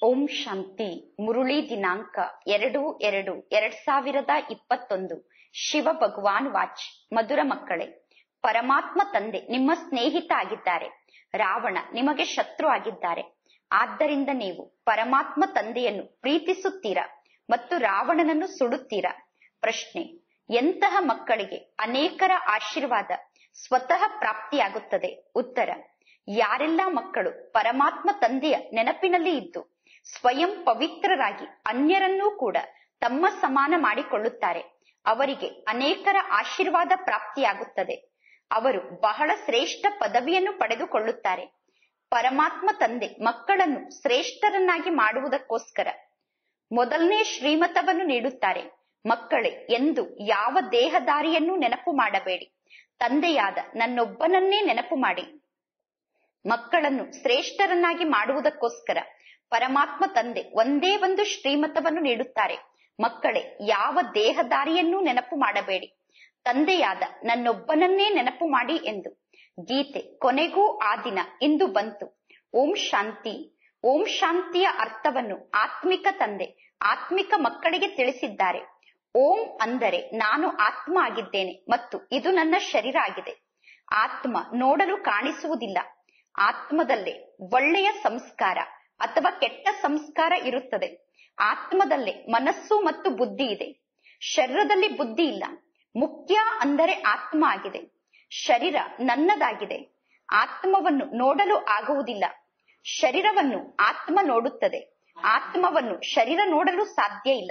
ಓಂ ಶಾಂತಿ ಮುರುಳಿ ದಿನಾಂಕ ಎರಡು ಎರಡು ಎರಡ್ ಸಾವಿರದ ಇಪ್ಪತ್ತೊಂದು ಶಿವ ಭಗವಾನ್ ವಾಚ್ ಮಧುರ ಮಕ್ಕಳೇ ಪರಮಾತ್ಮ ತಂದೆ ನಿಮ್ಮ ಸ್ನೇಹಿತ ಆಗಿದ್ದಾರೆ ರಾವಣ ನಿಮಗೆ ಶತ್ರು ಆಗಿದ್ದಾರೆ ಆದ್ದರಿಂದ ನೀವು ಪರಮಾತ್ಮ ತಂದೆಯನ್ನು ಪ್ರೀತಿಸುತ್ತೀರಾ ಮತ್ತು ರಾವಣನನ್ನು ಸುಡುತ್ತೀರಾ ಪ್ರಶ್ನೆ ಎಂತಹ ಮಕ್ಕಳಿಗೆ ಅನೇಕರ ಆಶೀರ್ವಾದ ಸ್ವತಃ ಪ್ರಾಪ್ತಿಯಾಗುತ್ತದೆ ಉತ್ತರ ಯಾರೆಲ್ಲ ಮಕ್ಕಳು ಪರಮಾತ್ಮ ತಂದೆಯ ನೆನಪಿನಲ್ಲಿ ಇದ್ದು ಸ್ವಯಂ ಪವಿತ್ರರಾಗಿ ಅನ್ಯರನ್ನೂ ಕೂಡ ತಮ್ಮ ಸಮಾನ ಮಾಡಿಕೊಳ್ಳುತ್ತಾರೆ ಅವರಿಗೆ ಅನೇಕರ ಆಶೀರ್ವಾದ ಪ್ರಾಪ್ತಿಯಾಗುತ್ತದೆ ಅವರು ಬಹಳ ಶ್ರೇಷ್ಠ ಪದವಿಯನ್ನು ಪಡೆದುಕೊಳ್ಳುತ್ತಾರೆ ಪರಮಾತ್ಮ ತಂದೆ ಮಕ್ಕಳನ್ನು ಶ್ರೇಷ್ಠರನ್ನಾಗಿ ಮಾಡುವುದಕ್ಕೋಸ್ಕರ ಮೊದಲನೇ ಶ್ರೀಮತವನ್ನು ನೀಡುತ್ತಾರೆ ಮಕ್ಕಳೇ ಎಂದು ಯಾವ ದೇಹದಾರಿಯನ್ನು ನೆನಪು ಮಾಡಬೇಡಿ ತಂದೆಯಾದ ನನ್ನೊಬ್ಬನನ್ನೇ ನೆನಪು ಮಾಡಿ ಮಕ್ಕಳನ್ನು ಶ್ರೇಷ್ಠರನ್ನಾಗಿ ಮಾಡುವುದಕ್ಕೋಸ್ಕರ ಪರಮಾತ್ಮ ತಂದೆ ಒಂದೇ ಒಂದು ಶ್ರೀಮತವನ್ನು ನೀಡುತ್ತಾರೆ ಮಕ್ಕಳೇ ಯಾವ ದೇಹದಾರಿಯನ್ನೂ ನೆನಪು ಮಾಡಬೇಡಿ ತಂದೆಯಾದ ನನ್ನೊಬ್ಬನನ್ನೇ ನೆನಪು ಮಾಡಿ ಎಂದು ಗೀತೆ ಕೊನೆಗೂ ಆ ದಿನ ಇಂದು ಬಂತು ಓಂ ಶಾಂತಿ ಓಂ ಶಾಂತಿಯ ಅರ್ಥವನ್ನು ಆತ್ಮಿಕ ತಂದೆ ಆತ್ಮಿಕ ಮಕ್ಕಳಿಗೆ ತಿಳಿಸಿದ್ದಾರೆ ಓಂ ಅಂದರೆ ನಾನು ಆತ್ಮ ಆಗಿದ್ದೇನೆ ಮತ್ತು ಇದು ನನ್ನ ಶರೀರ ಆಗಿದೆ ಆತ್ಮ ನೋಡಲು ಕಾಣಿಸುವುದಿಲ್ಲ ಆತ್ಮದಲ್ಲೇ ಒಳ್ಳೆಯ ಸಂಸ್ಕಾರ ಅಥವಾ ಕೆಟ್ಟ ಸಂಸ್ಕಾರ ಇರುತ್ತದೆ ಆತ್ಮದಲ್ಲೇ ಮನಸ್ಸು ಮತ್ತು ಬುದ್ಧಿ ಇದೆ ಶರೀರದಲ್ಲಿ ಬುದ್ಧಿ ಇಲ್ಲ ಮುಖ್ಯ ಅಂದರೆ ಆತ್ಮ ಆಗಿದೆ ಶರೀರ ನನ್ನದಾಗಿದೆ ಆತ್ಮವನ್ನು ನೋಡಲು ಆಗುವುದಿಲ್ಲ ಶರೀರವನ್ನು ಆತ್ಮ ನೋಡುತ್ತದೆ ಆತ್ಮವನ್ನು ಶರೀರ ನೋಡಲು ಸಾಧ್ಯ ಇಲ್ಲ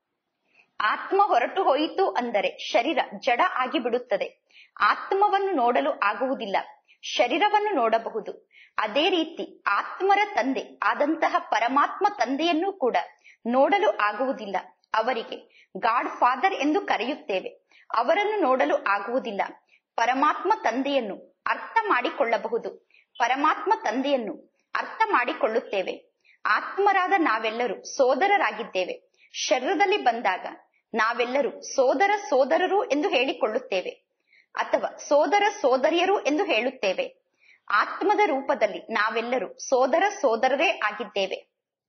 ಆತ್ಮ ಹೊರಟು ಹೋಯಿತು ಅಂದರೆ ಶರೀರ ಜಡ ಆಗಿ ಬಿಡುತ್ತದೆ ಆತ್ಮವನ್ನು ನೋಡಲು ಆಗುವುದಿಲ್ಲ ಶರೀರವನ್ನು ನೋಡಬಹುದು ಅದೇ ರೀತಿ ಆತ್ಮರ ತಂದೆ ಆದಂತಹ ಪರಮಾತ್ಮ ತಂದೆಯನ್ನು ಕೂಡ ನೋಡಲು ಆಗುವುದಿಲ್ಲ ಅವರಿಗೆ ಗಾಡ್ ಫಾದರ್ ಎಂದು ಕರೆಯುತ್ತೇವೆ ಅವರನ್ನು ನೋಡಲು ಆಗುವುದಿಲ್ಲ ಪರಮಾತ್ಮ ತಂದೆಯನ್ನು ಅರ್ಥ ಮಾಡಿಕೊಳ್ಳಬಹುದು ಪರಮಾತ್ಮ ತಂದೆಯನ್ನು ಅರ್ಥ ಮಾಡಿಕೊಳ್ಳುತ್ತೇವೆ ಆತ್ಮರಾದ ನಾವೆಲ್ಲರೂ ಸೋದರರಾಗಿದ್ದೇವೆ ಶರೀರದಲ್ಲಿ ಬಂದಾಗ ನಾವೆಲ್ಲರೂ ಸೋದರ ಸೋದರರು ಎಂದು ಹೇಳಿಕೊಳ್ಳುತ್ತೇವೆ ಅಥವಾ ಸೋದರ ಸೋದರಿಯರು ಎಂದು ಹೇಳುತ್ತೇವೆ ಆತ್ಮದ ರೂಪದಲ್ಲಿ ನಾವೆಲ್ಲರೂ ಸೋದರ ಸೋದರರೇ ಆಗಿದ್ದೇವೆ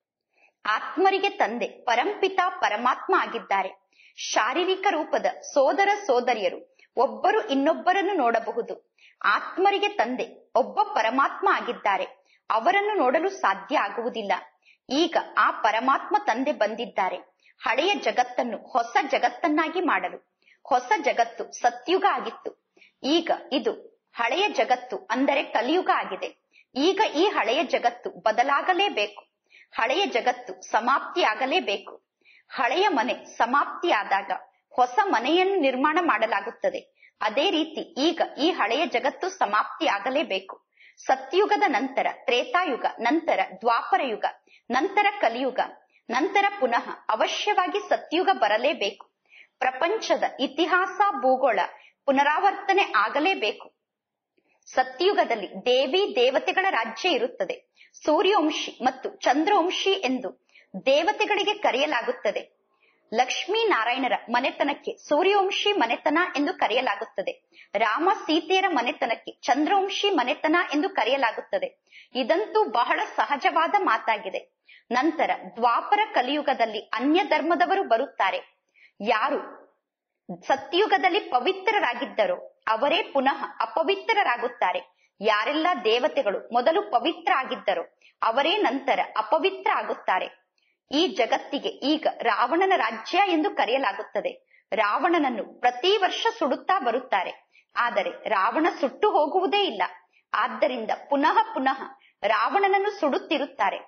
ಆತ್ಮರಿಗೆ ತಂದೆ ಪರಂಪಿತ ಪರಮಾತ್ಮ ಆಗಿದ್ದಾರೆ ಶಾರೀರಿಕ ರೂಪದ ಸೋದರ ಸೋದರಿಯರು ಒಬ್ಬರು ಇನ್ನೊಬ್ಬರನ್ನು ನೋಡಬಹುದು ಆತ್ಮರಿಗೆ ತಂದೆ ಒಬ್ಬ ಪರಮಾತ್ಮ ಆಗಿದ್ದಾರೆ ಅವರನ್ನು ನೋಡಲು ಸಾಧ್ಯ ಆಗುವುದಿಲ್ಲ ಈಗ ಆ ಪರಮಾತ್ಮ ತಂದೆ ಬಂದಿದ್ದಾರೆ ಹಳೆಯ ಜಗತ್ತನ್ನು ಹೊಸ ಜಗತ್ತನ್ನಾಗಿ ಮಾಡಲು ಹೊಸ ಜಗತ್ತು ಸತ್ಯುಗ ಆಗಿತ್ತು ಈಗ ಇದು ಹಳೆಯ ಜಗತ್ತು ಅಂದರೆ ಕಲಿಯುಗ ಆಗಿದೆ ಈಗ ಈ ಹಳೆಯ ಜಗತ್ತು ಬದಲಾಗಲೇಬೇಕು ಹಳೆಯ ಜಗತ್ತು ಸಮಾಪ್ತಿಯಾಗಲೇಬೇಕು ಹಳೆಯ ಮನೆ ಸಮಾಪ್ತಿಯಾದಾಗ ಹೊಸ ಮನೆಯನ್ನು ನಿರ್ಮಾಣ ಮಾಡಲಾಗುತ್ತದೆ ಅದೇ ರೀತಿ ಈಗ ಈ ಹಳೆಯ ಜಗತ್ತು ಸಮಾಪ್ತಿ ಆಗಲೇಬೇಕು ಸತ್ಯುಗದ ನಂತರ ತ್ರೇತಾಯುಗ ನಂತರ ದ್ವಾಪರ ಯುಗ ನಂತರ ಕಲಿಯುಗ ನಂತರ ಪುನಃ ಅವಶ್ಯವಾಗಿ ಸತ್ಯುಗ ಬರಲೇಬೇಕು ಪ್ರಪಂಚದ ಇತಿಹಾಸ ಭೂಗೋಳ ಪುನರಾವರ್ತನೆ ಆಗಲೇಬೇಕು ಸತ್ಯುಗದಲ್ಲಿ ದೇವಿ ದೇವತೆಗಳ ರಾಜ್ಯ ಇರುತ್ತದೆ ಸೂರ್ಯವಂಶಿ ಮತ್ತು ಚಂದ್ರವಂಶಿ ಎಂದು ದೇವತೆಗಳಿಗೆ ಕರೆಯಲಾಗುತ್ತದೆ ಲಕ್ಷ್ಮೀ ನಾರಾಯಣರ ಮನೆತನಕ್ಕೆ ಸೂರ್ಯವಂಶಿ ಮನೆತನ ಎಂದು ಕರೆಯಲಾಗುತ್ತದೆ ರಾಮ ಸೀತೆಯರ ಮನೆತನಕ್ಕೆ ಚಂದ್ರವಂಶಿ ಮನೆತನ ಎಂದು ಕರೆಯಲಾಗುತ್ತದೆ ಇದಂತೂ ಬಹಳ ಸಹಜವಾದ ಮಾತಾಗಿದೆ ನಂತರ ದ್ವಾಪರ ಕಲಿಯುಗದಲ್ಲಿ ಅನ್ಯ ಧರ್ಮದವರು ಬರುತ್ತಾರೆ ಯಾರು ಸತ್ಯುಗದಲ್ಲಿ ಪವಿತ್ರರಾಗಿದ್ದರೋ ಅವರೇ ಪುನಃ ಅಪವಿತ್ರರಾಗುತ್ತಾರೆ ಯಾರೆಲ್ಲ ದೇವತೆಗಳು ಮೊದಲು ಪವಿತ್ರ ಆಗಿದ್ದರೋ ಅವರೇ ನಂತರ ಅಪವಿತ್ರ ಆಗುತ್ತಾರೆ ಈ ಜಗತ್ತಿಗೆ ಈಗ ರಾವಣನ ರಾಜ್ಯ ಎಂದು ಕರೆಯಲಾಗುತ್ತದೆ ರಾವಣನನ್ನು ಪ್ರತಿ ವರ್ಷ ಸುಡುತ್ತಾ ಬರುತ್ತಾರೆ ಆದರೆ ರಾವಣ ಸುಟ್ಟು ಹೋಗುವುದೇ ಇಲ್ಲ ಆದ್ದರಿಂದ ಪುನಃ ಪುನಃ ರಾವಣನನ್ನು ಸುಡುತ್ತಿರುತ್ತಾರೆ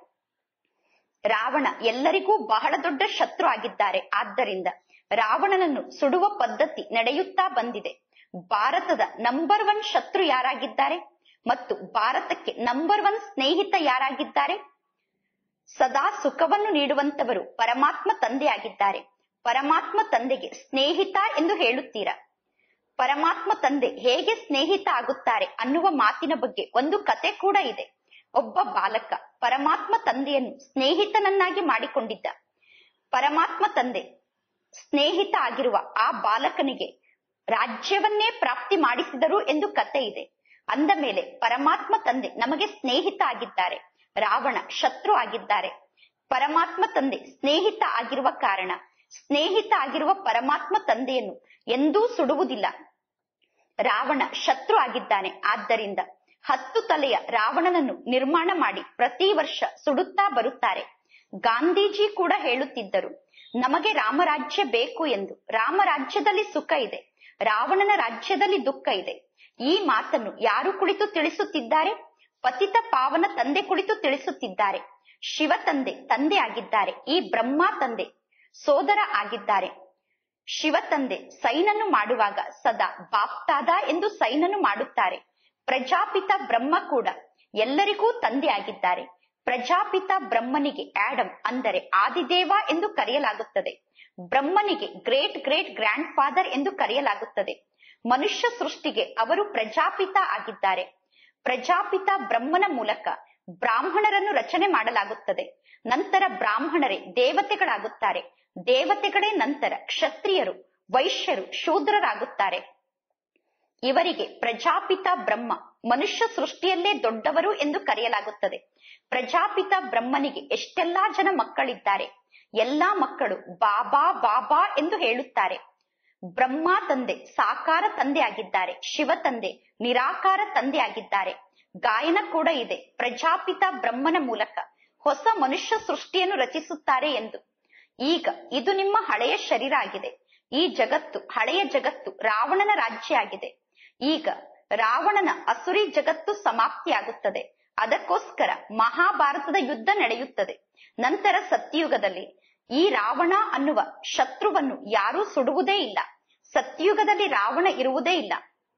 ರಾವಣ ಎಲ್ಲರಿಗೂ ಬಹಳ ದೊಡ್ಡ ಶತ್ರು ಆಗಿದ್ದಾರೆ ಆದ್ದರಿಂದ ರಾವಣನನ್ನು ಸುಡುವ ಪದ್ಧತಿ ನಡೆಯುತ್ತಾ ಬಂದಿದೆ ಭಾರತದ ನಂಬರ್ ಒನ್ ಶತ್ರು ಯಾರಾಗಿದ್ದಾರೆ ಮತ್ತು ಭಾರತಕ್ಕೆ ನಂಬರ್ ಒನ್ ಸ್ನೇಹಿತ ಯಾರಾಗಿದ್ದಾರೆ ಸದಾ ಸುಖವನ್ನು ನೀಡುವಂತವರು ಪರಮಾತ್ಮ ತಂದೆಯಾಗಿದ್ದಾರೆ ಪರಮಾತ್ಮ ತಂದೆಗೆ ಸ್ನೇಹಿತ ಎಂದು ಹೇಳುತ್ತೀರಾ ಪರಮಾತ್ಮ ತಂದೆ ಹೇಗೆ ಸ್ನೇಹಿತ ಆಗುತ್ತಾರೆ ಅನ್ನುವ ಮಾತಿನ ಬಗ್ಗೆ ಒಂದು ಕತೆ ಕೂಡ ಇದೆ ಒಬ್ಬ ಬಾಲಕ ಪರಮಾತ್ಮ ತಂದೆಯನ್ನು ಸ್ನೇಹಿತನನ್ನಾಗಿ ಮಾಡಿಕೊಂಡಿದ್ದ ಪರಮಾತ್ಮ ತಂದೆ ಸ್ನೇಹಿತ ಆಗಿರುವ ಆ ಬಾಲಕನಿಗೆ ರಾಜ್ಯವನ್ನೇ ಪ್ರಾಪ್ತಿ ಮಾಡಿಸಿದರು ಎಂದು ಕತೆ ಇದೆ ಅಂದ ಮೇಲೆ ಪರಮಾತ್ಮ ತಂದೆ ನಮಗೆ ಸ್ನೇಹಿತ ಆಗಿದ್ದಾರೆ ರಾವಣ ಶತ್ರು ಆಗಿದ್ದಾರೆ ಪರಮಾತ್ಮ ತಂದೆ ಸ್ನೇಹಿತ ಆಗಿರುವ ಕಾರಣ ಸ್ನೇಹಿತ ಆಗಿರುವ ಪರಮಾತ್ಮ ತಂದೆಯನ್ನು ಎಂದೂ ಸುಡುವುದಿಲ್ಲ ರಾವಣ ಶತ್ರು ಆಗಿದ್ದಾನೆ ಆದ್ದರಿಂದ ಹತ್ತು ತಲೆಯ ರಾವಣನನ್ನು ನಿರ್ಮಾಣ ಮಾಡಿ ಪ್ರತಿ ವರ್ಷ ಸುಡುತ್ತಾ ಬರುತ್ತಾರೆ ಗಾಂಧೀಜಿ ಕೂಡ ಹೇಳುತ್ತಿದ್ದರು ನಮಗೆ ರಾಮರಾಜ್ಯ ಬೇಕು ಎಂದು ರಾಮರಾಜ್ಯದಲ್ಲಿ ಸುಖ ಇದೆ ರಾವಣನ ರಾಜ್ಯದಲ್ಲಿ ದುಃಖ ಇದೆ ಈ ಮಾತನ್ನು ಯಾರು ಕುಳಿತು ತಿಳಿಸುತ್ತಿದ್ದಾರೆ ಪತಿತ ಪಾವನ ತಂದೆ ಕುಳಿತು ತಿಳಿಸುತ್ತಿದ್ದಾರೆ ಶಿವ ತಂದೆ ತಂದೆ ಆಗಿದ್ದಾರೆ ಈ ಬ್ರಹ್ಮ ತಂದೆ ಸೋದರ ಆಗಿದ್ದಾರೆ ಶಿವ ತಂದೆ ಸೈನನ್ನು ಮಾಡುವಾಗ ಸದಾ ಬಾಪ್ತಾದ ಎಂದು ಸೈನನ್ನು ಮಾಡುತ್ತಾರೆ ಪ್ರಜಾಪಿತ ಬ್ರಹ್ಮ ಕೂಡ ಎಲ್ಲರಿಗೂ ತಂದೆ ಆಗಿದ್ದಾರೆ ಪ್ರಜಾಪಿತ ಬ್ರಹ್ಮನಿಗೆ ಆಡಮ್ ಅಂದರೆ ಆದಿದೇವ ಎಂದು ಕರೆಯಲಾಗುತ್ತದೆ ಬ್ರಹ್ಮನಿಗೆ ಗ್ರೇಟ್ ಗ್ರೇಟ್ ಗ್ರ್ಯಾಂಡ್ ಫಾದರ್ ಎಂದು ಕರೆಯಲಾಗುತ್ತದೆ ಮನುಷ್ಯ ಸೃಷ್ಟಿಗೆ ಅವರು ಪ್ರಜಾಪಿತ ಆಗಿದ್ದಾರೆ ಪ್ರಜಾಪಿತ ಬ್ರಹ್ಮನ ಮೂಲಕ ಬ್ರಾಹ್ಮಣರನ್ನು ರಚನೆ ಮಾಡಲಾಗುತ್ತದೆ ನಂತರ ಬ್ರಾಹ್ಮಣರೇ ದೇವತೆಗಳಾಗುತ್ತಾರೆ ದೇವತೆಗಳೇ ನಂತರ ಕ್ಷತ್ರಿಯರು ವೈಶ್ಯರು ಶೂದ್ರರಾಗುತ್ತಾರೆ ಇವರಿಗೆ ಪ್ರಜಾಪಿತ ಬ್ರಹ್ಮ ಮನುಷ್ಯ ಸೃಷ್ಟಿಯಲ್ಲೇ ದೊಡ್ಡವರು ಎಂದು ಕರೆಯಲಾಗುತ್ತದೆ ಪ್ರಜಾಪಿತ ಬ್ರಹ್ಮನಿಗೆ ಎಷ್ಟೆಲ್ಲಾ ಜನ ಮಕ್ಕಳಿದ್ದಾರೆ ಎಲ್ಲಾ ಮಕ್ಕಳು ಬಾಬಾ ಬಾಬಾ ಎಂದು ಹೇಳುತ್ತಾರೆ ಬ್ರಹ್ಮ ತಂದೆ ಸಾಕಾರ ತಂದೆ ಆಗಿದ್ದಾರೆ ಶಿವ ತಂದೆ ನಿರಾಕಾರ ತಂದೆ ಆಗಿದ್ದಾರೆ ಗಾಯನ ಕೂಡ ಇದೆ ಪ್ರಜಾಪಿತ ಬ್ರಹ್ಮನ ಮೂಲಕ ಹೊಸ ಮನುಷ್ಯ ಸೃಷ್ಟಿಯನ್ನು ರಚಿಸುತ್ತಾರೆ ಎಂದು ಈಗ ಇದು ನಿಮ್ಮ ಹಳೆಯ ಶರೀರ ಆಗಿದೆ ಈ ಜಗತ್ತು ಹಳೆಯ ಜಗತ್ತು ರಾವಣನ ರಾಜ್ಯ ಆಗಿದೆ ಈಗ ರಾವಣನ ಅಸುರಿ ಜಗತ್ತು ಸಮಾಪ್ತಿಯಾಗುತ್ತದೆ ಅದಕ್ಕೋಸ್ಕರ ಮಹಾಭಾರತದ ಯುದ್ಧ ನಡೆಯುತ್ತದೆ ನಂತರ ಸತ್ಯಯುಗದಲ್ಲಿ ಈ ರಾವಣ ಅನ್ನುವ ಶತ್ರುವನ್ನು ಯಾರೂ ಸುಡುವುದೇ ಇಲ್ಲ ಸತ್ಯಯುಗದಲ್ಲಿ ರಾವಣ ಇರುವುದೇ ಇಲ್ಲ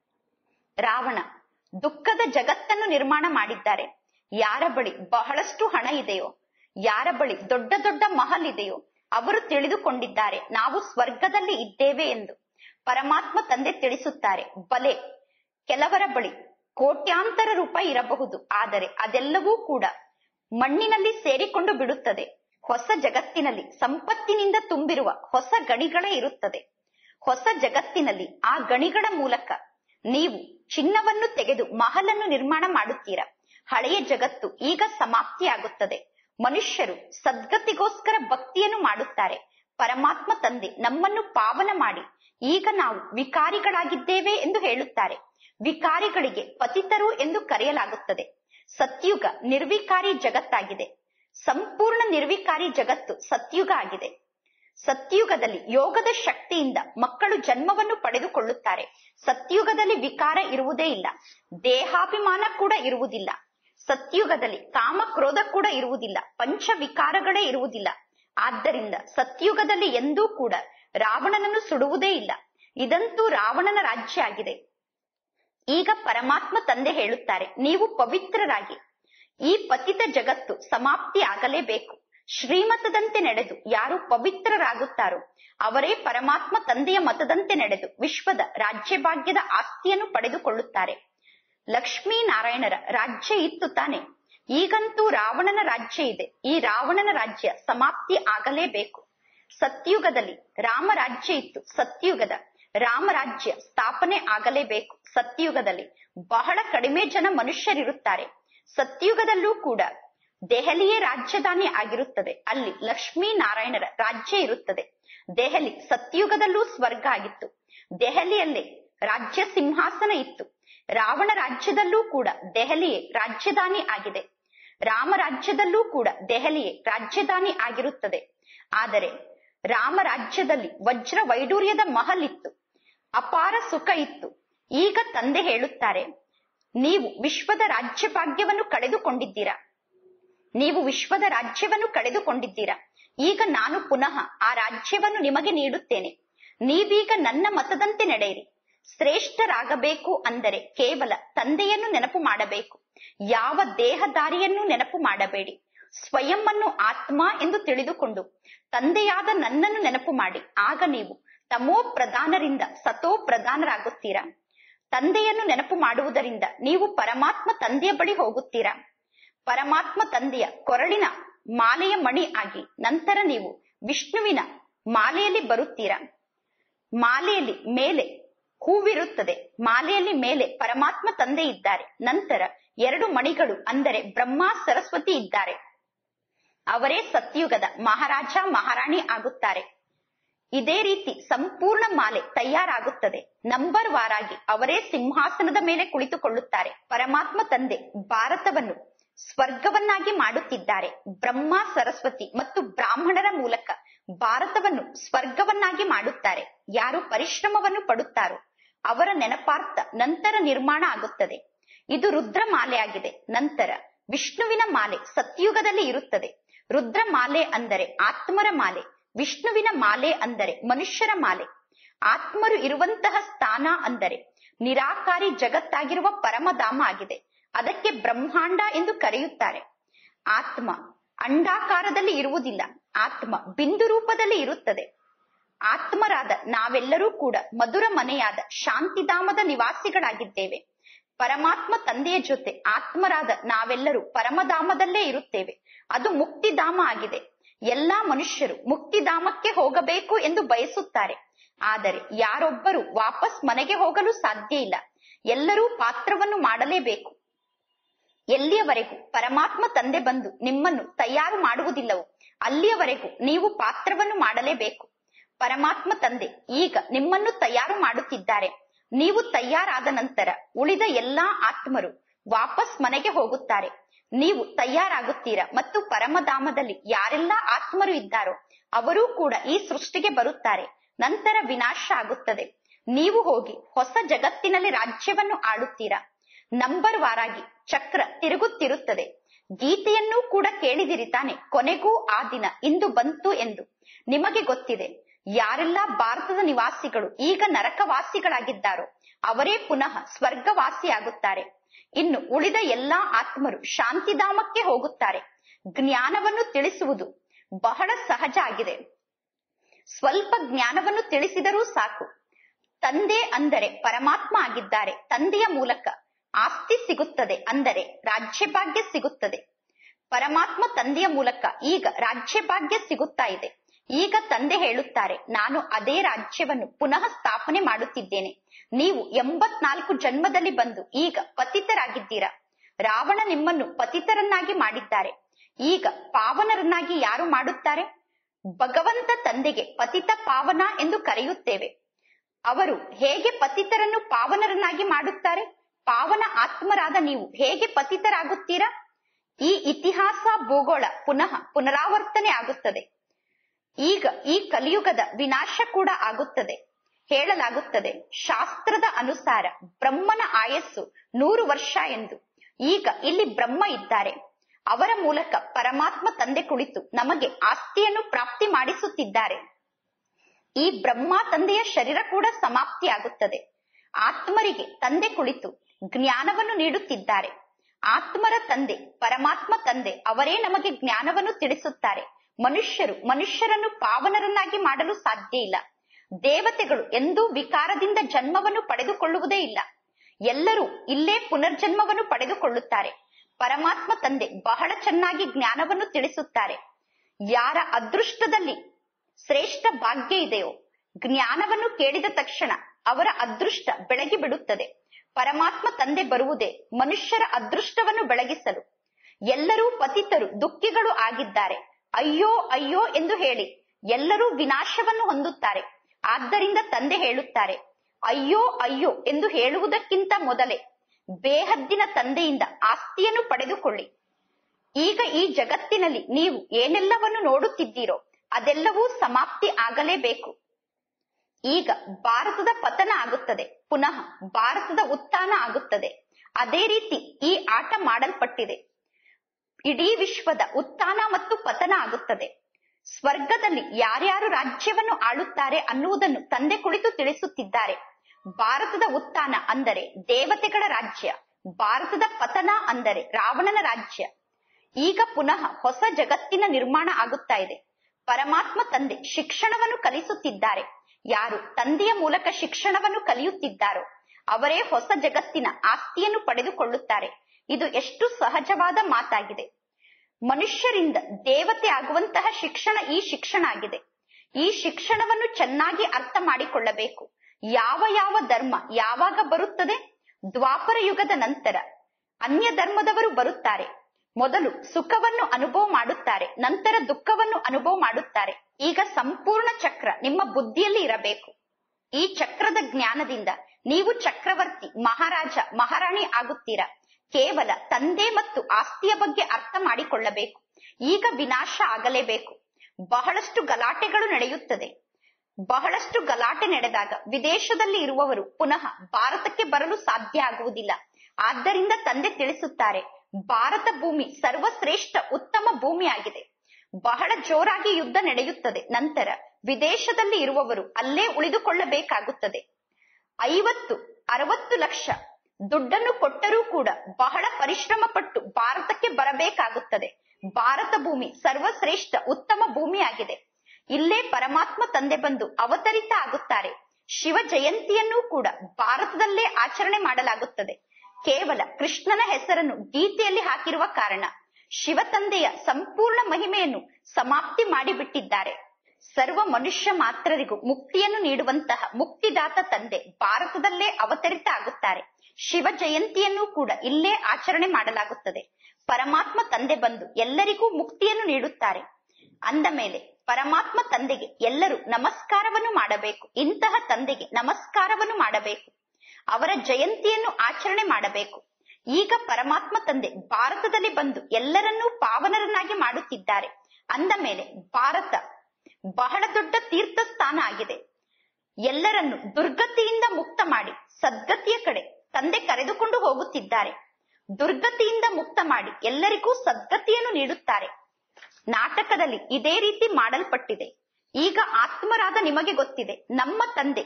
ರಾವಣ ದುಃಖದ ಜಗತ್ತನ್ನು ನಿರ್ಮಾಣ ಮಾಡಿದ್ದಾರೆ ಯಾರ ಬಳಿ ಬಹಳಷ್ಟು ಹಣ ಇದೆಯೋ ಯಾರ ಬಳಿ ದೊಡ್ಡ ದೊಡ್ಡ ಮಹಲ್ ಇದೆಯೋ ಅವರು ತಿಳಿದುಕೊಂಡಿದ್ದಾರೆ ನಾವು ಸ್ವರ್ಗದಲ್ಲಿ ಇದ್ದೇವೆ ಎಂದು ಪರಮಾತ್ಮ ತಂದೆ ತಿಳಿಸುತ್ತಾರೆ ಬಲೆ ಕೆಲವರ ಬಳಿ ಕೋಟ್ಯಾಂತರ ರೂಪಾಯಿ ಇರಬಹುದು ಆದರೆ ಅದೆಲ್ಲವೂ ಕೂಡ ಮಣ್ಣಿನಲ್ಲಿ ಸೇರಿಕೊಂಡು ಬಿಡುತ್ತದೆ ಹೊಸ ಜಗತ್ತಿನಲ್ಲಿ ಸಂಪತ್ತಿನಿಂದ ತುಂಬಿರುವ ಹೊಸ ಗಣಿಗಳೇ ಇರುತ್ತದೆ ಹೊಸ ಜಗತ್ತಿನಲ್ಲಿ ಆ ಗಣಿಗಳ ಮೂಲಕ ನೀವು ಚಿನ್ನವನ್ನು ತೆಗೆದು ಮಹಲನ್ನು ನಿರ್ಮಾಣ ಮಾಡುತ್ತೀರಾ ಹಳೆಯ ಜಗತ್ತು ಈಗ ಸಮಾಪ್ತಿಯಾಗುತ್ತದೆ ಮನುಷ್ಯರು ಸದ್ಗತಿಗೋಸ್ಕರ ಭಕ್ತಿಯನ್ನು ಮಾಡುತ್ತಾರೆ ಪರಮಾತ್ಮ ತಂದೆ ನಮ್ಮನ್ನು ಪಾವನ ಮಾಡಿ ಈಗ ನಾವು ವಿಕಾರಿಗಳಾಗಿದ್ದೇವೆ ಎಂದು ಹೇಳುತ್ತಾರೆ ವಿಕಾರಿಗಳಿಗೆ ಪತಿತರು ಎಂದು ಕರೆಯಲಾಗುತ್ತದೆ ಸತ್ಯುಗ ನಿರ್ವಿಕಾರಿ ಜಗತ್ತಾಗಿದೆ ಸಂಪೂರ್ಣ ನಿರ್ವಿಕಾರಿ ಜಗತ್ತು ಸತ್ಯುಗ ಆಗಿದೆ ಸತ್ಯುಗದಲ್ಲಿ ಯೋಗದ ಶಕ್ತಿಯಿಂದ ಮಕ್ಕಳು ಜನ್ಮವನ್ನು ಪಡೆದುಕೊಳ್ಳುತ್ತಾರೆ ಸತ್ಯುಗದಲ್ಲಿ ವಿಕಾರ ಇರುವುದೇ ಇಲ್ಲ ದೇಹಾಭಿಮಾನ ಕೂಡ ಇರುವುದಿಲ್ಲ ಸತ್ಯುಗದಲ್ಲಿ ಕಾಮ ಕ್ರೋಧ ಕೂಡ ಇರುವುದಿಲ್ಲ ಪಂಚ ವಿಕಾರಗಳೇ ಇರುವುದಿಲ್ಲ ಆದ್ದರಿಂದ ಸತ್ಯುಗದಲ್ಲಿ ಎಂದೂ ಕೂಡ ರಾವಣನನ್ನು ಸುಡುವುದೇ ಇಲ್ಲ ಇದಂತೂ ರಾವಣನ ರಾಜ್ಯ ಆಗಿದೆ ಈಗ ಪರಮಾತ್ಮ ತಂದೆ ಹೇಳುತ್ತಾರೆ ನೀವು ಪವಿತ್ರರಾಗಿ ಈ ಪತಿತ ಜಗತ್ತು ಸಮಾಪ್ತಿ ಆಗಲೇಬೇಕು ಶ್ರೀಮತದಂತೆ ನಡೆದು ಯಾರು ಪವಿತ್ರರಾಗುತ್ತಾರೋ ಅವರೇ ಪರಮಾತ್ಮ ತಂದೆಯ ಮತದಂತೆ ನಡೆದು ವಿಶ್ವದ ರಾಜ್ಯ ಭಾಗ್ಯದ ಆಸ್ತಿಯನ್ನು ಪಡೆದುಕೊಳ್ಳುತ್ತಾರೆ ಲಕ್ಷ್ಮೀ ನಾರಾಯಣರ ರಾಜ್ಯ ಇತ್ತು ತಾನೆ ಈಗಂತೂ ರಾವಣನ ರಾಜ್ಯ ಇದೆ ಈ ರಾವಣನ ರಾಜ್ಯ ಸಮಾಪ್ತಿ ಆಗಲೇಬೇಕು ಸತ್ಯುಗದಲ್ಲಿ ರಾಮ ರಾಜ್ಯ ಇತ್ತು ಸತ್ಯುಗದ ರಾಮರಾಜ್ಯ ಸ್ಥಾಪನೆ ಆಗಲೇಬೇಕು ಸತ್ಯುಗದಲ್ಲಿ ಬಹಳ ಕಡಿಮೆ ಜನ ಮನುಷ್ಯರಿರುತ್ತಾರೆ ಸತ್ಯುಗದಲ್ಲೂ ಕೂಡ ದೆಹಲಿಯೇ ರಾಜಧಾನಿ ಆಗಿರುತ್ತದೆ ಅಲ್ಲಿ ಲಕ್ಷ್ಮೀ ನಾರಾಯಣರ ರಾಜ್ಯ ಇರುತ್ತದೆ ದೆಹಲಿ ಸತ್ಯುಗದಲ್ಲೂ ಸ್ವರ್ಗ ಆಗಿತ್ತು ದೆಹಲಿಯಲ್ಲೇ ರಾಜ್ಯ ಸಿಂಹಾಸನ ಇತ್ತು ರಾವಣ ರಾಜ್ಯದಲ್ಲೂ ಕೂಡ ದೆಹಲಿಯೇ ರಾಜಧಾನಿ ಆಗಿದೆ ರಾಮ ರಾಜ್ಯದಲ್ಲೂ ಕೂಡ ದೆಹಲಿಯೇ ರಾಜಧಾನಿ ಆಗಿರುತ್ತದೆ ಆದರೆ ರಾಮ ರಾಜ್ಯದಲ್ಲಿ ವಜ್ರ ವೈಡೂರ್ಯದ ಮಹಲ್ ಇತ್ತು ಅಪಾರ ಸುಖ ಇತ್ತು ಈಗ ತಂದೆ ಹೇಳುತ್ತಾರೆ ನೀವು ವಿಶ್ವದ ರಾಜ್ಯ ಭಾಗ್ಯವನ್ನು ಕಳೆದುಕೊಂಡಿದ್ದೀರಾ ನೀವು ವಿಶ್ವದ ರಾಜ್ಯವನ್ನು ಕಳೆದುಕೊಂಡಿದ್ದೀರಾ ಈಗ ನಾನು ಪುನಃ ಆ ರಾಜ್ಯವನ್ನು ನಿಮಗೆ ನೀಡುತ್ತೇನೆ ನೀವೀಗ ನನ್ನ ಮತದಂತೆ ನಡೆಯಿರಿ ಶ್ರೇಷ್ಠರಾಗಬೇಕು ಅಂದರೆ ಕೇವಲ ತಂದೆಯನ್ನು ನೆನಪು ಮಾಡಬೇಕು ಯಾವ ದೇಹದಾರಿಯನ್ನು ನೆನಪು ಮಾಡಬೇಡಿ ಸ್ವಯಂವನ್ನು ಆತ್ಮ ಎಂದು ತಿಳಿದುಕೊಂಡು ತಂದೆಯಾದ ನನ್ನನ್ನು ನೆನಪು ಮಾಡಿ ಆಗ ನೀವು ತಮೋ ಪ್ರಧಾನರಿಂದ ಸತೋ ಪ್ರಧಾನರಾಗುತ್ತೀರಾ ತಂದೆಯನ್ನು ನೆನಪು ಮಾಡುವುದರಿಂದ ನೀವು ಪರಮಾತ್ಮ ತಂದೆಯ ಬಳಿ ಹೋಗುತ್ತೀರಾ ಪರಮಾತ್ಮ ತಂದೆಯ ಕೊರಳಿನ ಮಾಲೆಯ ಮಣಿ ಆಗಿ ನಂತರ ನೀವು ವಿಷ್ಣುವಿನ ಮಾಲೆಯಲ್ಲಿ ಬರುತ್ತೀರಾ ಮಾಲೆಯಲ್ಲಿ ಮೇಲೆ ಹೂವಿರುತ್ತದೆ ಮಾಲೆಯಲ್ಲಿ ಮೇಲೆ ಪರಮಾತ್ಮ ತಂದೆ ಇದ್ದಾರೆ ನಂತರ ಎರಡು ಮಣಿಗಳು ಅಂದರೆ ಬ್ರಹ್ಮ ಸರಸ್ವತಿ ಇದ್ದಾರೆ ಅವರೇ ಸತ್ಯುಗದ ಮಹಾರಾಜ ಮಹಾರಾಣಿ ಆಗುತ್ತಾರೆ ಇದೇ ರೀತಿ ಸಂಪೂರ್ಣ ಮಾಲೆ ತಯಾರಾಗುತ್ತದೆ ನಂಬರ್ ವಾರಾಗಿ ಅವರೇ ಸಿಂಹಾಸನದ ಮೇಲೆ ಕುಳಿತುಕೊಳ್ಳುತ್ತಾರೆ ಪರಮಾತ್ಮ ತಂದೆ ಭಾರತವನ್ನು ಸ್ವರ್ಗವನ್ನಾಗಿ ಮಾಡುತ್ತಿದ್ದಾರೆ ಬ್ರಹ್ಮ ಸರಸ್ವತಿ ಮತ್ತು ಬ್ರಾಹ್ಮಣರ ಮೂಲಕ ಭಾರತವನ್ನು ಸ್ವರ್ಗವನ್ನಾಗಿ ಮಾಡುತ್ತಾರೆ ಯಾರು ಪರಿಶ್ರಮವನ್ನು ಪಡುತ್ತಾರೋ ಅವರ ನೆನಪಾರ್ಥ ನಂತರ ನಿರ್ಮಾಣ ಆಗುತ್ತದೆ ಇದು ರುದ್ರ ಮಾಲೆಯಾಗಿದೆ ನಂತರ ವಿಷ್ಣುವಿನ ಮಾಲೆ ಸತ್ಯುಗದಲ್ಲಿ ಇರುತ್ತದೆ ರುದ್ರ ಮಾಲೆ ಅಂದರೆ ಆತ್ಮರ ಮಾಲೆ ವಿಷ್ಣುವಿನ ಮಾಲೆ ಅಂದರೆ ಮನುಷ್ಯರ ಮಾಲೆ ಆತ್ಮರು ಇರುವಂತಹ ಸ್ಥಾನ ಅಂದರೆ ನಿರಾಕಾರಿ ಜಗತ್ತಾಗಿರುವ ಪರಮಧಾಮ ಆಗಿದೆ ಅದಕ್ಕೆ ಬ್ರಹ್ಮಾಂಡ ಎಂದು ಕರೆಯುತ್ತಾರೆ ಆತ್ಮ ಅಂಡಾಕಾರದಲ್ಲಿ ಇರುವುದಿಲ್ಲ ಆತ್ಮ ಬಿಂದು ರೂಪದಲ್ಲಿ ಇರುತ್ತದೆ ಆತ್ಮರಾದ ನಾವೆಲ್ಲರೂ ಕೂಡ ಮಧುರ ಮನೆಯಾದ ಶಾಂತಿಧಾಮದ ನಿವಾಸಿಗಳಾಗಿದ್ದೇವೆ ಪರಮಾತ್ಮ ತಂದೆಯ ಜೊತೆ ಆತ್ಮರಾದ ನಾವೆಲ್ಲರೂ ಪರಮಧಾಮದಲ್ಲೇ ಇರುತ್ತೇವೆ ಅದು ಮುಕ್ತಿಧಾಮ ಆಗಿದೆ ಎಲ್ಲಾ ಮನುಷ್ಯರು ಮುಕ್ತಿಧಾಮಕ್ಕೆ ಹೋಗಬೇಕು ಎಂದು ಬಯಸುತ್ತಾರೆ ಆದರೆ ಯಾರೊಬ್ಬರು ವಾಪಸ್ ಮನೆಗೆ ಹೋಗಲು ಸಾಧ್ಯ ಇಲ್ಲ ಎಲ್ಲರೂ ಪಾತ್ರವನ್ನು ಮಾಡಲೇಬೇಕು ಎಲ್ಲಿಯವರೆಗೂ ಪರಮಾತ್ಮ ತಂದೆ ಬಂದು ನಿಮ್ಮನ್ನು ತಯಾರು ಮಾಡುವುದಿಲ್ಲವೋ ಅಲ್ಲಿಯವರೆಗೂ ನೀವು ಪಾತ್ರವನ್ನು ಮಾಡಲೇಬೇಕು ಪರಮಾತ್ಮ ತಂದೆ ಈಗ ನಿಮ್ಮನ್ನು ತಯಾರು ಮಾಡುತ್ತಿದ್ದಾರೆ ನೀವು ತಯಾರಾದ ನಂತರ ಉಳಿದ ಎಲ್ಲಾ ಆತ್ಮರು ವಾಪಸ್ ಮನೆಗೆ ಹೋಗುತ್ತಾರೆ ನೀವು ತಯಾರಾಗುತ್ತೀರಾ ಮತ್ತು ಪರಮಧಾಮದಲ್ಲಿ ಯಾರೆಲ್ಲ ಆತ್ಮರು ಇದ್ದಾರೋ ಅವರೂ ಕೂಡ ಈ ಸೃಷ್ಟಿಗೆ ಬರುತ್ತಾರೆ ನಂತರ ವಿನಾಶ ಆಗುತ್ತದೆ ನೀವು ಹೋಗಿ ಹೊಸ ಜಗತ್ತಿನಲ್ಲಿ ರಾಜ್ಯವನ್ನು ಆಳುತ್ತೀರಾ ನಂಬರ್ ವಾರಾಗಿ ಚಕ್ರ ತಿರುಗುತ್ತಿರುತ್ತದೆ ಗೀತೆಯನ್ನೂ ಕೂಡ ಕೇಳಿದಿರಿ ತಾನೆ ಕೊನೆಗೂ ಆ ದಿನ ಇಂದು ಬಂತು ಎಂದು ನಿಮಗೆ ಗೊತ್ತಿದೆ ಯಾರೆಲ್ಲ ಭಾರತದ ನಿವಾಸಿಗಳು ಈಗ ನರಕವಾಸಿಗಳಾಗಿದ್ದಾರೋ ಅವರೇ ಪುನಃ ಸ್ವರ್ಗವಾಸಿಯಾಗುತ್ತಾರೆ ಇನ್ನು ಉಳಿದ ಎಲ್ಲಾ ಆತ್ಮರು ಶಾಂತಿಧಾಮಕ್ಕೆ ಹೋಗುತ್ತಾರೆ ಜ್ಞಾನವನ್ನು ತಿಳಿಸುವುದು ಬಹಳ ಸಹಜ ಆಗಿದೆ ಸ್ವಲ್ಪ ಜ್ಞಾನವನ್ನು ತಿಳಿಸಿದರೂ ಸಾಕು ತಂದೆ ಅಂದರೆ ಪರಮಾತ್ಮ ಆಗಿದ್ದಾರೆ ತಂದೆಯ ಮೂಲಕ ಆಸ್ತಿ ಸಿಗುತ್ತದೆ ಅಂದರೆ ರಾಜ್ಯಭಾಗ್ಯ ಸಿಗುತ್ತದೆ ಪರಮಾತ್ಮ ತಂದೆಯ ಮೂಲಕ ಈಗ ರಾಜ್ಯಭಾಗ್ಯ ಸಿಗುತ್ತಾ ಇದೆ ಈಗ ತಂದೆ ಹೇಳುತ್ತಾರೆ ನಾನು ಅದೇ ರಾಜ್ಯವನ್ನು ಪುನಃ ಸ್ಥಾಪನೆ ಮಾಡುತ್ತಿದ್ದೇನೆ ನೀವು ಎಂಬತ್ನಾಲ್ಕು ಜನ್ಮದಲ್ಲಿ ಬಂದು ಈಗ ಪತಿತರಾಗಿದ್ದೀರಾ ರಾವಣ ನಿಮ್ಮನ್ನು ಪತಿತರನ್ನಾಗಿ ಮಾಡಿದ್ದಾರೆ ಈಗ ಪಾವನರನ್ನಾಗಿ ಯಾರು ಮಾಡುತ್ತಾರೆ ಭಗವಂತ ತಂದೆಗೆ ಪತಿತ ಪಾವನ ಎಂದು ಕರೆಯುತ್ತೇವೆ ಅವರು ಹೇಗೆ ಪತಿತರನ್ನು ಪಾವನರನ್ನಾಗಿ ಮಾಡುತ್ತಾರೆ ಪಾವನ ಆತ್ಮರಾದ ನೀವು ಹೇಗೆ ಪತಿತರಾಗುತ್ತೀರಾ ಈ ಇತಿಹಾಸ ಭೂಗೋಳ ಪುನಃ ಪುನರಾವರ್ತನೆ ಆಗುತ್ತದೆ ಈಗ ಈ ಕಲಿಯುಗದ ವಿನಾಶ ಕೂಡ ಆಗುತ್ತದೆ ಹೇಳಲಾಗುತ್ತದೆ ಶಾಸ್ತ್ರದ ಅನುಸಾರ ಬ್ರಹ್ಮನ ಆಯಸ್ಸು ನೂರು ವರ್ಷ ಎಂದು ಈಗ ಇಲ್ಲಿ ಬ್ರಹ್ಮ ಇದ್ದಾರೆ ಅವರ ಮೂಲಕ ಪರಮಾತ್ಮ ತಂದೆ ಕುಳಿತು ನಮಗೆ ಆಸ್ತಿಯನ್ನು ಪ್ರಾಪ್ತಿ ಮಾಡಿಸುತ್ತಿದ್ದಾರೆ ಈ ಬ್ರಹ್ಮ ತಂದೆಯ ಶರೀರ ಕೂಡ ಸಮಾಪ್ತಿಯಾಗುತ್ತದೆ ಆತ್ಮರಿಗೆ ತಂದೆ ಕುಳಿತು ಜ್ಞಾನವನ್ನು ನೀಡುತ್ತಿದ್ದಾರೆ ಆತ್ಮರ ತಂದೆ ಪರಮಾತ್ಮ ತಂದೆ ಅವರೇ ನಮಗೆ ಜ್ಞಾನವನ್ನು ತಿಳಿಸುತ್ತಾರೆ ಮನುಷ್ಯರು ಮನುಷ್ಯರನ್ನು ಪಾವನರನ್ನಾಗಿ ಮಾಡಲು ಸಾಧ್ಯ ಇಲ್ಲ ದೇವತೆಗಳು ಎಂದೂ ವಿಕಾರದಿಂದ ಜನ್ಮವನ್ನು ಪಡೆದುಕೊಳ್ಳುವುದೇ ಇಲ್ಲ ಎಲ್ಲರೂ ಇಲ್ಲೇ ಪುನರ್ಜನ್ಮವನ್ನು ಪಡೆದುಕೊಳ್ಳುತ್ತಾರೆ ಪರಮಾತ್ಮ ತಂದೆ ಬಹಳ ಚೆನ್ನಾಗಿ ಜ್ಞಾನವನ್ನು ತಿಳಿಸುತ್ತಾರೆ ಯಾರ ಅದೃಷ್ಟದಲ್ಲಿ ಶ್ರೇಷ್ಠ ಭಾಗ್ಯ ಇದೆಯೋ ಜ್ಞಾನವನ್ನು ಕೇಳಿದ ತಕ್ಷಣ ಅವರ ಅದೃಷ್ಟ ಬೆಳಗಿ ಬಿಡುತ್ತದೆ ಪರಮಾತ್ಮ ತಂದೆ ಬರುವುದೇ ಮನುಷ್ಯರ ಅದೃಷ್ಟವನ್ನು ಬೆಳಗಿಸಲು ಎಲ್ಲರೂ ಪತಿತರು ದುಃಖಿಗಳು ಆಗಿದ್ದಾರೆ ಅಯ್ಯೋ ಅಯ್ಯೋ ಎಂದು ಹೇಳಿ ಎಲ್ಲರೂ ವಿನಾಶವನ್ನು ಹೊಂದುತ್ತಾರೆ ಆದ್ದರಿಂದ ತಂದೆ ಹೇಳುತ್ತಾರೆ ಅಯ್ಯೋ ಅಯ್ಯೋ ಎಂದು ಹೇಳುವುದಕ್ಕಿಂತ ಮೊದಲೇ ಬೇಹದ್ದಿನ ತಂದೆಯಿಂದ ಆಸ್ತಿಯನ್ನು ಪಡೆದುಕೊಳ್ಳಿ ಈಗ ಈ ಜಗತ್ತಿನಲ್ಲಿ ನೀವು ಏನೆಲ್ಲವನ್ನು ನೋಡುತ್ತಿದ್ದೀರೋ ಅದೆಲ್ಲವೂ ಸಮಾಪ್ತಿ ಆಗಲೇಬೇಕು ಈಗ ಭಾರತದ ಪತನ ಆಗುತ್ತದೆ ಪುನಃ ಭಾರತದ ಉತ್ಥಾನ ಆಗುತ್ತದೆ ಅದೇ ರೀತಿ ಈ ಆಟ ಮಾಡಲ್ಪಟ್ಟಿದೆ ಇಡೀ ವಿಶ್ವದ ಉತ್ಥಾನ ಮತ್ತು ಪತನ ಆಗುತ್ತದೆ ಸ್ವರ್ಗದಲ್ಲಿ ಯಾರ್ಯಾರು ರಾಜ್ಯವನ್ನು ಆಳುತ್ತಾರೆ ಅನ್ನುವುದನ್ನು ತಂದೆ ಕುಳಿತು ತಿಳಿಸುತ್ತಿದ್ದಾರೆ ಭಾರತದ ಉತ್ಥಾನ ಅಂದರೆ ದೇವತೆಗಳ ರಾಜ್ಯ ಭಾರತದ ಪತನ ಅಂದರೆ ರಾವಣನ ರಾಜ್ಯ ಈಗ ಪುನಃ ಹೊಸ ಜಗತ್ತಿನ ನಿರ್ಮಾಣ ಆಗುತ್ತಾ ಇದೆ ಪರಮಾತ್ಮ ತಂದೆ ಶಿಕ್ಷಣವನ್ನು ಕಲಿಸುತ್ತಿದ್ದಾರೆ ಯಾರು ತಂದೆಯ ಮೂಲಕ ಶಿಕ್ಷಣವನ್ನು ಕಲಿಯುತ್ತಿದ್ದಾರೋ ಅವರೇ ಹೊಸ ಜಗತ್ತಿನ ಆಸ್ತಿಯನ್ನು ಪಡೆದುಕೊಳ್ಳುತ್ತಾರೆ ಇದು ಎಷ್ಟು ಸಹಜವಾದ ಮಾತಾಗಿದೆ ಮನುಷ್ಯರಿಂದ ದೇವತೆ ಆಗುವಂತಹ ಶಿಕ್ಷಣ ಈ ಶಿಕ್ಷಣ ಆಗಿದೆ ಈ ಶಿಕ್ಷಣವನ್ನು ಚೆನ್ನಾಗಿ ಅರ್ಥ ಮಾಡಿಕೊಳ್ಳಬೇಕು ಯಾವ ಯಾವ ಧರ್ಮ ಯಾವಾಗ ಬರುತ್ತದೆ ದ್ವಾಪರ ಯುಗದ ನಂತರ ಅನ್ಯ ಧರ್ಮದವರು ಬರುತ್ತಾರೆ ಮೊದಲು ಸುಖವನ್ನು ಅನುಭವ ಮಾಡುತ್ತಾರೆ ನಂತರ ದುಃಖವನ್ನು ಅನುಭವ ಮಾಡುತ್ತಾರೆ ಈಗ ಸಂಪೂರ್ಣ ಚಕ್ರ ನಿಮ್ಮ ಬುದ್ಧಿಯಲ್ಲಿ ಇರಬೇಕು ಈ ಚಕ್ರದ ಜ್ಞಾನದಿಂದ ನೀವು ಚಕ್ರವರ್ತಿ ಮಹಾರಾಜ ಮಹಾರಾಣಿ ಆಗುತ್ತೀರಾ ಕೇವಲ ತಂದೆ ಮತ್ತು ಆಸ್ತಿಯ ಬಗ್ಗೆ ಅರ್ಥ ಮಾಡಿಕೊಳ್ಳಬೇಕು ಈಗ ವಿನಾಶ ಆಗಲೇಬೇಕು ಬಹಳಷ್ಟು ಗಲಾಟೆಗಳು ನಡೆಯುತ್ತದೆ ಬಹಳಷ್ಟು ಗಲಾಟೆ ನಡೆದಾಗ ವಿದೇಶದಲ್ಲಿ ಇರುವವರು ಪುನಃ ಭಾರತಕ್ಕೆ ಬರಲು ಸಾಧ್ಯ ಆಗುವುದಿಲ್ಲ ಆದ್ದರಿಂದ ತಂದೆ ತಿಳಿಸುತ್ತಾರೆ ಭಾರತ ಭೂಮಿ ಸರ್ವಶ್ರೇಷ್ಠ ಉತ್ತಮ ಭೂಮಿಯಾಗಿದೆ ಬಹಳ ಜೋರಾಗಿ ಯುದ್ಧ ನಡೆಯುತ್ತದೆ ನಂತರ ವಿದೇಶದಲ್ಲಿ ಇರುವವರು ಅಲ್ಲೇ ಉಳಿದುಕೊಳ್ಳಬೇಕಾಗುತ್ತದೆ ಐವತ್ತು ಅರವತ್ತು ಲಕ್ಷ ದುಡ್ಡನ್ನು ಕೊಟ್ಟರೂ ಕೂಡ ಬಹಳ ಪರಿಶ್ರಮ ಪಟ್ಟು ಭಾರತಕ್ಕೆ ಬರಬೇಕಾಗುತ್ತದೆ ಭಾರತ ಭೂಮಿ ಸರ್ವಶ್ರೇಷ್ಠ ಉತ್ತಮ ಭೂಮಿಯಾಗಿದೆ ಇಲ್ಲೇ ಪರಮಾತ್ಮ ತಂದೆ ಬಂದು ಅವತರಿತ ಆಗುತ್ತಾರೆ ಶಿವ ಜಯಂತಿಯನ್ನೂ ಕೂಡ ಭಾರತದಲ್ಲೇ ಆಚರಣೆ ಮಾಡಲಾಗುತ್ತದೆ ಕೇವಲ ಕೃಷ್ಣನ ಹೆಸರನ್ನು ಗೀತೆಯಲ್ಲಿ ಹಾಕಿರುವ ಕಾರಣ ಶಿವ ತಂದೆಯ ಸಂಪೂರ್ಣ ಮಹಿಮೆಯನ್ನು ಸಮಾಪ್ತಿ ಮಾಡಿಬಿಟ್ಟಿದ್ದಾರೆ ಸರ್ವ ಮನುಷ್ಯ ಮಾತ್ರರಿಗೂ ಮುಕ್ತಿಯನ್ನು ನೀಡುವಂತಹ ಮುಕ್ತಿದಾತ ತಂದೆ ಭಾರತದಲ್ಲೇ ಅವತರಿತ ಆಗುತ್ತಾರೆ ಶಿವ ಜಯಂತಿಯನ್ನು ಕೂಡ ಇಲ್ಲೇ ಆಚರಣೆ ಮಾಡಲಾಗುತ್ತದೆ ಪರಮಾತ್ಮ ತಂದೆ ಬಂದು ಎಲ್ಲರಿಗೂ ಮುಕ್ತಿಯನ್ನು ನೀಡುತ್ತಾರೆ ಅಂದ ಮೇಲೆ ಪರಮಾತ್ಮ ತಂದೆಗೆ ಎಲ್ಲರೂ ನಮಸ್ಕಾರವನ್ನು ಮಾಡಬೇಕು ಇಂತಹ ತಂದೆಗೆ ನಮಸ್ಕಾರವನ್ನು ಮಾಡಬೇಕು ಅವರ ಜಯಂತಿಯನ್ನು ಆಚರಣೆ ಮಾಡಬೇಕು ಈಗ ಪರಮಾತ್ಮ ತಂದೆ ಭಾರತದಲ್ಲಿ ಬಂದು ಎಲ್ಲರನ್ನೂ ಪಾವನರನ್ನಾಗಿ ಮಾಡುತ್ತಿದ್ದಾರೆ ಅಂದ ಮೇಲೆ ಭಾರತ ಬಹಳ ದೊಡ್ಡ ತೀರ್ಥ ಸ್ಥಾನ ಆಗಿದೆ ಎಲ್ಲರನ್ನು ದುರ್ಗತಿಯಿಂದ ಮುಕ್ತ ಮಾಡಿ ಸದ್ಗತಿಯ ಕಡೆ ತಂದೆ ಕರೆದುಕೊಂಡು ಹೋಗುತ್ತಿದ್ದಾರೆ ದುರ್ಗತಿಯಿಂದ ಮುಕ್ತ ಮಾಡಿ ಎಲ್ಲರಿಗೂ ಸದ್ಗತಿಯನ್ನು ನೀಡುತ್ತಾರೆ ನಾಟಕದಲ್ಲಿ ಇದೇ ರೀತಿ ಮಾಡಲ್ಪಟ್ಟಿದೆ ಈಗ ಆತ್ಮರಾದ ನಿಮಗೆ ಗೊತ್ತಿದೆ ನಮ್ಮ ತಂದೆ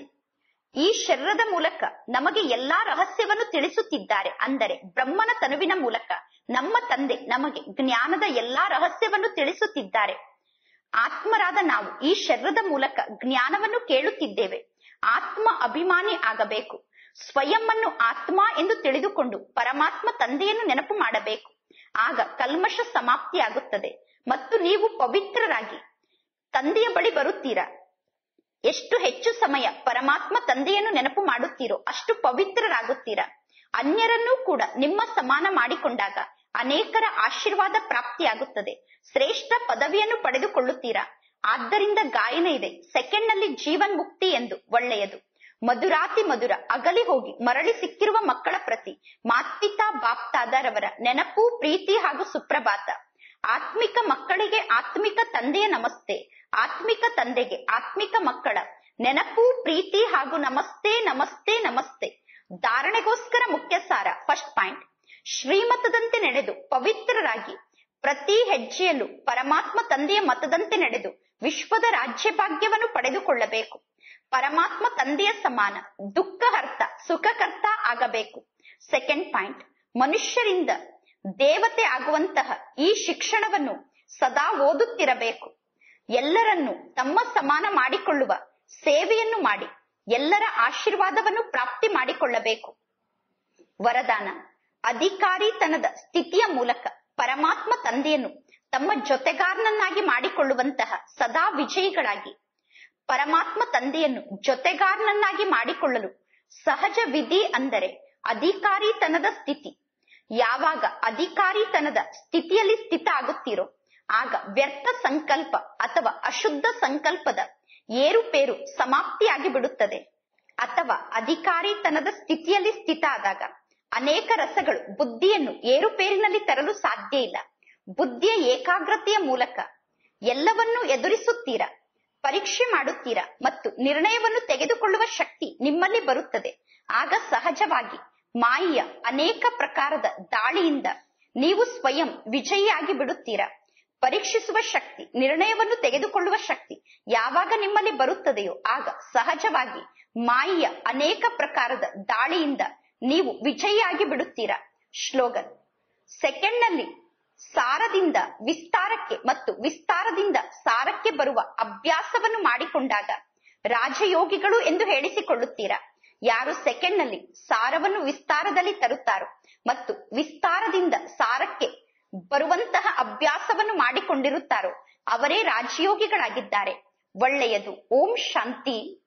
ಈ ಶರೀರದ ಮೂಲಕ ನಮಗೆ ಎಲ್ಲಾ ರಹಸ್ಯವನ್ನು ತಿಳಿಸುತ್ತಿದ್ದಾರೆ ಅಂದರೆ ಬ್ರಹ್ಮನ ತನುವಿನ ಮೂಲಕ ನಮ್ಮ ತಂದೆ ನಮಗೆ ಜ್ಞಾನದ ಎಲ್ಲಾ ರಹಸ್ಯವನ್ನು ತಿಳಿಸುತ್ತಿದ್ದಾರೆ ಆತ್ಮರಾದ ನಾವು ಈ ಶರೀರದ ಮೂಲಕ ಜ್ಞಾನವನ್ನು ಕೇಳುತ್ತಿದ್ದೇವೆ ಆತ್ಮ ಅಭಿಮಾನಿ ಆಗಬೇಕು ಸ್ವಯಂವನ್ನು ಆತ್ಮ ಎಂದು ತಿಳಿದುಕೊಂಡು ಪರಮಾತ್ಮ ತಂದೆಯನ್ನು ನೆನಪು ಮಾಡಬೇಕು ಆಗ ಕಲ್ಮಶ ಸಮಾಪ್ತಿಯಾಗುತ್ತದೆ ಮತ್ತು ನೀವು ಪವಿತ್ರರಾಗಿ ತಂದೆಯ ಬಳಿ ಬರುತ್ತೀರಾ ಎಷ್ಟು ಹೆಚ್ಚು ಸಮಯ ಪರಮಾತ್ಮ ತಂದೆಯನ್ನು ನೆನಪು ಮಾಡುತ್ತೀರೋ ಅಷ್ಟು ಪವಿತ್ರರಾಗುತ್ತೀರಾ ಅನ್ಯರನ್ನೂ ಕೂಡ ನಿಮ್ಮ ಸಮಾನ ಮಾಡಿಕೊಂಡಾಗ ಅನೇಕರ ಆಶೀರ್ವಾದ ಪ್ರಾಪ್ತಿಯಾಗುತ್ತದೆ ಶ್ರೇಷ್ಠ ಪದವಿಯನ್ನು ಪಡೆದುಕೊಳ್ಳುತ್ತೀರಾ ಆದ್ದರಿಂದ ಗಾಯನ ಇದೆ ಸೆಕೆಂಡ್ ನಲ್ಲಿ ಜೀವನ್ ಮುಕ್ತಿ ಎಂದು ಒಳ್ಳೆಯದು ಮಧುರಾತಿ ಮಧುರ ಅಗಲಿ ಹೋಗಿ ಮರಳಿ ಸಿಕ್ಕಿರುವ ಮಕ್ಕಳ ಪ್ರತಿ ಮಾತ್ಪಿತಾ ಬಾಪ್ತಾದರವರ ನೆನಪು ಪ್ರೀತಿ ಹಾಗೂ ಸುಪ್ರಭಾತ ಆತ್ಮಿಕ ಮಕ್ಕಳಿಗೆ ಆತ್ಮಿಕ ತಂದೆಯ ನಮಸ್ತೆ ಆತ್ಮಿಕ ತಂದೆಗೆ ಆತ್ಮಿಕ ಮಕ್ಕಳ ನೆನಪು ಪ್ರೀತಿ ಹಾಗೂ ನಮಸ್ತೆ ನಮಸ್ತೆ ನಮಸ್ತೆ ಧಾರಣೆಗೋಸ್ಕರ ಮುಖ್ಯ ಸಾರ ಫಸ್ಟ್ ಪಾಯಿಂಟ್ ಶ್ರೀಮತದಂತೆ ನಡೆದು ಪವಿತ್ರರಾಗಿ ಪ್ರತಿ ಹೆಜ್ಜೆಯಲ್ಲೂ ಪರಮಾತ್ಮ ತಂದೆಯ ಮತದಂತೆ ನಡೆದು ವಿಶ್ವದ ರಾಜ್ಯ ಭಾಗ್ಯವನ್ನು ಪಡೆದುಕೊಳ್ಳಬೇಕು ಪರಮಾತ್ಮ ತಂದೆಯ ಸಮಾನ ದುಃಖಹರ್ತ ಸುಖಕರ್ತ ಆಗಬೇಕು ಸೆಕೆಂಡ್ ಪಾಯಿಂಟ್ ಮನುಷ್ಯರಿಂದ ದೇವತೆ ಆಗುವಂತಹ ಈ ಶಿಕ್ಷಣವನ್ನು ಸದಾ ಓದುತ್ತಿರಬೇಕು ಎಲ್ಲರನ್ನು ತಮ್ಮ ಸಮಾನ ಮಾಡಿಕೊಳ್ಳುವ ಸೇವೆಯನ್ನು ಮಾಡಿ ಎಲ್ಲರ ಆಶೀರ್ವಾದವನ್ನು ಪ್ರಾಪ್ತಿ ಮಾಡಿಕೊಳ್ಳಬೇಕು ವರದಾನ ಅಧಿಕಾರಿತನದ ಸ್ಥಿತಿಯ ಮೂಲಕ ಪರಮಾತ್ಮ ತಂದೆಯನ್ನು ತಮ್ಮ ಜೊತೆಗಾರನನ್ನಾಗಿ ಮಾಡಿಕೊಳ್ಳುವಂತಹ ಸದಾ ವಿಜಯಿಗಳಾಗಿ ಪರಮಾತ್ಮ ತಂದೆಯನ್ನು ಜೊತೆಗಾರನನ್ನಾಗಿ ಮಾಡಿಕೊಳ್ಳಲು ಸಹಜ ವಿಧಿ ಅಂದರೆ ಅಧಿಕಾರಿತನದ ಸ್ಥಿತಿ ಯಾವಾಗ ಅಧಿಕಾರಿತನದ ಸ್ಥಿತಿಯಲ್ಲಿ ಸ್ಥಿತ ಆಗುತ್ತೀರೋ ಆಗ ವ್ಯರ್ಥ ಸಂಕಲ್ಪ ಅಥವಾ ಅಶುದ್ಧ ಸಂಕಲ್ಪದ ಏರುಪೇರು ಸಮಾಪ್ತಿಯಾಗಿ ಬಿಡುತ್ತದೆ ಅಥವಾ ಅಧಿಕಾರಿತನದ ಸ್ಥಿತಿಯಲ್ಲಿ ಸ್ಥಿತ ಆದಾಗ ಅನೇಕ ರಸಗಳು ಬುದ್ಧಿಯನ್ನು ಏರುಪೇರಿನಲ್ಲಿ ತರಲು ಸಾಧ್ಯ ಇಲ್ಲ ಬುದ್ಧಿಯ ಏಕಾಗ್ರತೆಯ ಮೂಲಕ ಎಲ್ಲವನ್ನೂ ಎದುರಿಸುತ್ತೀರಾ ಪರೀಕ್ಷೆ ಮಾಡುತ್ತೀರಾ ಮತ್ತು ನಿರ್ಣಯವನ್ನು ತೆಗೆದುಕೊಳ್ಳುವ ಶಕ್ತಿ ನಿಮ್ಮಲ್ಲಿ ಬರುತ್ತದೆ ಆಗ ಸಹಜವಾಗಿ ಮಾಯಿಯ ಅನೇಕ ಪ್ರಕಾರದ ದಾಳಿಯಿಂದ ನೀವು ಸ್ವಯಂ ವಿಜಯಿಯಾಗಿ ಬಿಡುತ್ತೀರಾ ಪರೀಕ್ಷಿಸುವ ಶಕ್ತಿ ನಿರ್ಣಯವನ್ನು ತೆಗೆದುಕೊಳ್ಳುವ ಶಕ್ತಿ ಯಾವಾಗ ನಿಮ್ಮಲ್ಲಿ ಬರುತ್ತದೆಯೋ ಆಗ ಸಹಜವಾಗಿ ಮಾಯಿಯ ಅನೇಕ ಪ್ರಕಾರದ ದಾಳಿಯಿಂದ ನೀವು ವಿಜಯಿಯಾಗಿ ಬಿಡುತ್ತೀರಾ ಶ್ಲೋಗನ್ ಸೆಕೆಂಡ್ ನಲ್ಲಿ ಸಾರದಿಂದ ವಿಸ್ತಾರಕ್ಕೆ ಮತ್ತು ವಿಸ್ತಾರದಿಂದ ಸಾರಕ್ಕೆ ಬರುವ ಅಭ್ಯಾಸವನ್ನು ಮಾಡಿಕೊಂಡಾಗ ರಾಜಯೋಗಿಗಳು ಎಂದು ಹೇಳಿಸಿಕೊಳ್ಳುತ್ತೀರಾ ಯಾರು ಸೆಕೆಂಡ್ ನಲ್ಲಿ ಸಾರವನ್ನು ವಿಸ್ತಾರದಲ್ಲಿ ತರುತ್ತಾರೋ ಮತ್ತು ವಿಸ್ತಾರದಿಂದ ಸಾರಕ್ಕೆ ಬರುವಂತಹ ಅಭ್ಯಾಸವನ್ನು ಮಾಡಿಕೊಂಡಿರುತ್ತಾರೋ ಅವರೇ ರಾಜಯೋಗಿಗಳಾಗಿದ್ದಾರೆ ಒಳ್ಳೆಯದು ಓಂ ಶಾಂತಿ